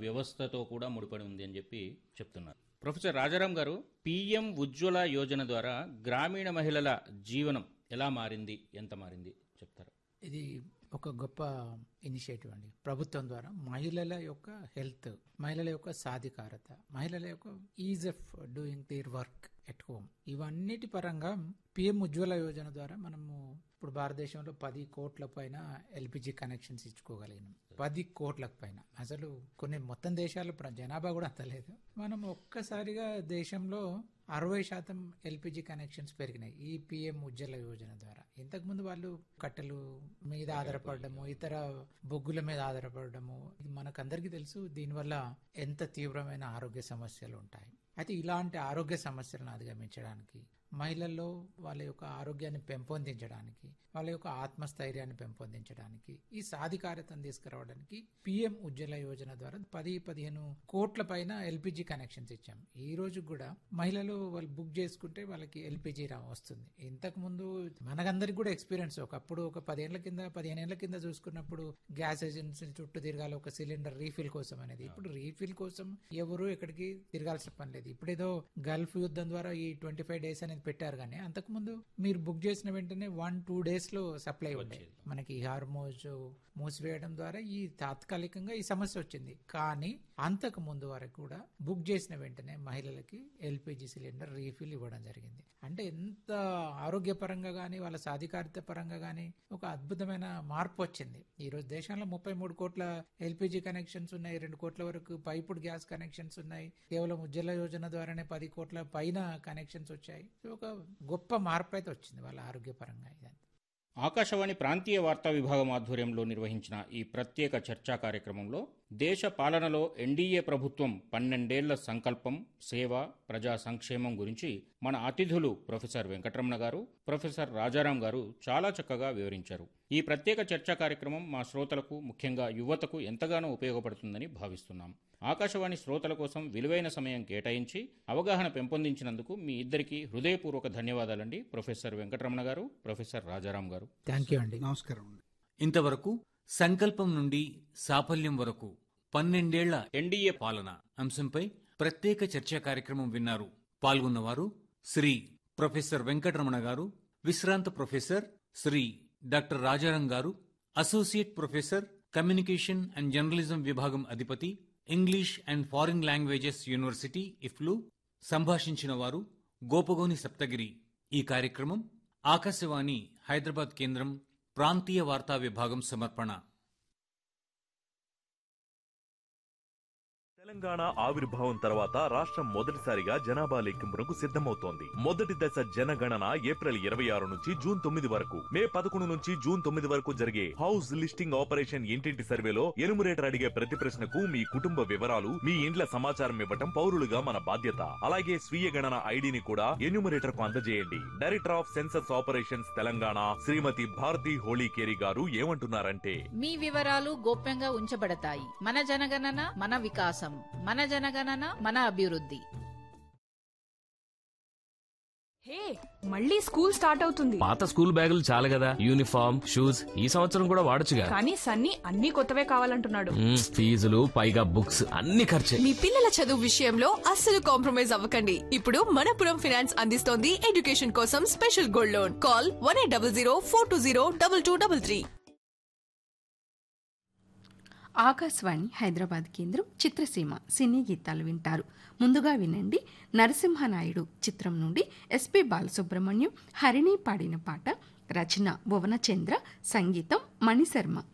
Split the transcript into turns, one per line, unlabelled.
వ్యవస్థతో కూడా ముడిపడి ఉంది అని చెప్పి చెప్తున్నారు ప్రొఫెసర్ రాజారాం గారు పిఎం ఉజ్వల యోజన ద్వారా గ్రామీణ మహిళల జీవనం ఎలా మారింది ఎంత మారింది చెప్తారు
ఇది ఒక గొప్ప ఇనిషియేటివ్ అండి ప్రభుత్వం ద్వారా మహిళల యొక్క హెల్త్ మహిళల యొక్క సాధికారత మహిళల యొక్క ease of doing their work at home ఇవన్నిటి పరంగా పిఎం ఉజ్వల యోజన ద్వారా మనము ఇప్పుడు భారతదేశంలో పది కోట్ల పైన ఎల్పిజి కనెక్షన్స్ ఇచ్చుకోగలిగినాం పది కోట్లకు పైన అసలు కొన్ని మొత్తం దేశాలు ప్ర- జనాభా కూడా అంత లేదు మనం ఒక్కసారిగా దేశంలో అరవై శాతం ఎల్పిజి కనెక్షన్స్ పెరిగినాయి ఈ పిఎం ఉజ్వల యోజన ద్వారా ఇంతకుముందు వాళ్ళు కట్టెలు మీద ఆధారపడము ఇతర బొగ్గుల మీద ఆధారపడము ఇది మనకందరికీ తెలుసు దీనివల్ల ఎంత తీవ్రమైన ఆరోగ్య సమస్యలు ఉంటాయి అయితే ఇలాంటి ఆరోగ్య సమస్యలను అధిగమించడానికి మహిళల్లో వాళ్ళ యొక్క ఆరోగ్యాన్ని పెంపొందించడానికి వాళ్ళ యొక్క ఆత్మస్థైర్యాన్ని పెంపొందించడానికి ఈ సాధికారతను తీసుకురావడానికి పిఎం ఉజ్వల యోజన ద్వారా పది పదిహేను కోట్ల పైన ఎల్పిజి కనెక్షన్స్ ఇచ్చాం ఈ రోజు కూడా మహిళలు వాళ్ళు బుక్ చేసుకుంటే వాళ్ళకి ఎల్పిజి రా వస్తుంది ఇంతకు ముందు మనకందరికి కూడా ఎక్స్పీరియన్స్ ఒకప్పుడు ఒక పదేళ్ల కింద పదిహేను ఏళ్ల కింద చూసుకున్నప్పుడు గ్యాస్ ఏజెన్సీ చుట్టూ తిరగాలి ఒక సిలిండర్ రీఫిల్ కోసం అనేది ఇప్పుడు రీఫిల్ కోసం ఎవరు ఎక్కడికి తిరగాల్సిన పని లేదు ఇప్పుడు ఏదో గల్ఫ్ యుద్ధం ద్వారా ఈ ట్వంటీ ఫైవ్ డేస్ అనేది పెట్టారు కానీ అంతకుముందు మీరు బుక్ చేసిన వెంటనే వన్ టూ డేస్ లో సప్లై ఉండేది మనకి హార్మోజ్ మూసివేయడం ద్వారా ఈ తాత్కాలికంగా ఈ సమస్య వచ్చింది కానీ అంతకు ముందు వరకు కూడా బుక్ చేసిన వెంటనే మహిళలకి ఎల్పిజి సిలిండర్ రీఫిల్ ఇవ్వడం జరిగింది అంటే ఎంత ఆరోగ్యపరంగా కానీ వాళ్ళ సాధికారిత పరంగా కానీ ఒక అద్భుతమైన మార్పు వచ్చింది ఈ రోజు దేశంలో ముప్పై మూడు కోట్ల ఎల్పిజి కనెక్షన్స్ ఉన్నాయి రెండు కోట్ల వరకు పైపుడ్ గ్యాస్ కనెక్షన్స్ ఉన్నాయి కేవలం ఉజ్వల యోజన ద్వారానే పది కోట్ల పైన కనెక్షన్స్ వచ్చాయి సో ఒక గొప్ప మార్పు అయితే వచ్చింది వాళ్ళ ఆరోగ్యపరంగా ఇదంతా
ఆకాశవాణి ప్రాంతీయ వార్తా విభాగం ఆధ్వర్యంలో నిర్వహించిన ఈ ప్రత్యేక చర్చా కార్యక్రమంలో దేశ పాలనలో ఎన్డీఏ ప్రభుత్వం పన్నెండేళ్ల సంకల్పం సేవ ప్రజా సంక్షేమం గురించి మన అతిథులు ప్రొఫెసర్ వెంకటరమణ గారు ప్రొఫెసర్ రాజారాం గారు చాలా చక్కగా వివరించారు ఈ ప్రత్యేక చర్చా కార్యక్రమం మా శ్రోతలకు ముఖ్యంగా యువతకు ఎంతగానో ఉపయోగపడుతుందని భావిస్తున్నాం ఆకాశవాణి శ్రోతల కోసం విలువైన సమయం కేటాయించి అవగాహన పెంపొందించినందుకు మీ ఇద్దరికీ హృదయపూర్వక ధన్యవాదాలండి ప్రొఫెసర్ వెంకటరమణ గారు ప్రొఫెసర్ రాజారాం గారు
థ్యాంక్ యూ అండి
నమస్కారం అండి
ఇంతవరకు సంకల్పం నుండి సాఫల్యం వరకు పన్నెండేళ్ల
ఎన్డీఏ
పాలన అంశంపై ప్రత్యేక చర్చా కార్యక్రమం విన్నారు పాల్గొన్నవారు శ్రీ ప్రొఫెసర్ వెంకటరమణ గారు విశ్రాంత ప్రొఫెసర్ శ్రీ డాక్టర్ రాజారాం గారు associate professor communication and journalism విభాగం అధిపతి English and foreign languages university EFLU సంభాషించిన వారు గోపగోని సప్తగిరి ఈ కార్యక్రమం ఆకాశవాణి హైదరాబాద్ కేంద్రం ప్రాంతీయ వార్తా విభాగం సమర్పణ
తెలంగాణ ఆవిర్భావం తర్వాత రాష్ట్రం మొదటిసారిగా జనాభా లెక్కింపునకు సిద్ధమవుతోంది మొదటి దశ జనగణన ఏప్రిల్ ఇరవై ఆరు నుంచి జూన్ తొమ్మిది వరకు మే పదకొండు నుంచి జూన్ తొమ్మిది వరకు జరిగే హౌస్ లిస్టింగ్ ఆపరేషన్ ఇంటింటి సర్వేలో ఎనుమరేటర్ అడిగే ప్రతి ప్రశ్నకు మీ కుటుంబ వివరాలు మీ ఇండ్ల సమాచారం ఇవ్వటం పౌరులుగా మన బాధ్యత అలాగే స్వీయ గణన ఐడిని కూడా ఎన్యూమరేటర్ కు అందజేయండి director of census operations Telangana Shrimati Bharati Holikeri గారు ఏమంటున్నారంటే
మీ వివరాలు గోప్యంగా ఉంచబడతాయి మన జనగణన మన వికాసం మన జనగణన మన అభివృద్ధి
హే మళ్ళీ స్కూల్ స్టార్ట్ అవుతుంది
పాత స్కూల్ బ్యాగులు చాలు కదా యూనిఫామ్ షూస్ ఈ సంవత్సరం కూడా వాడొచ్చుగా
కానీ సన్నీ అన్ని కొత్తవే కావాలంటున్నాడు
మ్మ్, ఫీజులు పైగా బుక్స్ అన్ని ఖర్చే
మీ పిల్లల చదువు విషయంలో అస్సలు కాంప్రమైజ్ అవ్వకండి ఇప్పుడు మనపురం ఫైనాన్స్ అందిస్తోంది ఎడ్యుకేషన్ కోసం special gold loan call one eight double zero four two zero double two double three
Akashvani Hyderabad కేంద్రం చిత్రసీమ సినీ గీతాలు వింటారు ముందుగా వినండి నరసింహనాయుడు చిత్రం నుండి ఎస్పి బాలసుబ్రహ్మణ్యం హరిణి పాడిన పాట రచన భువనచంద్ర సంగీతం మణిశర్మ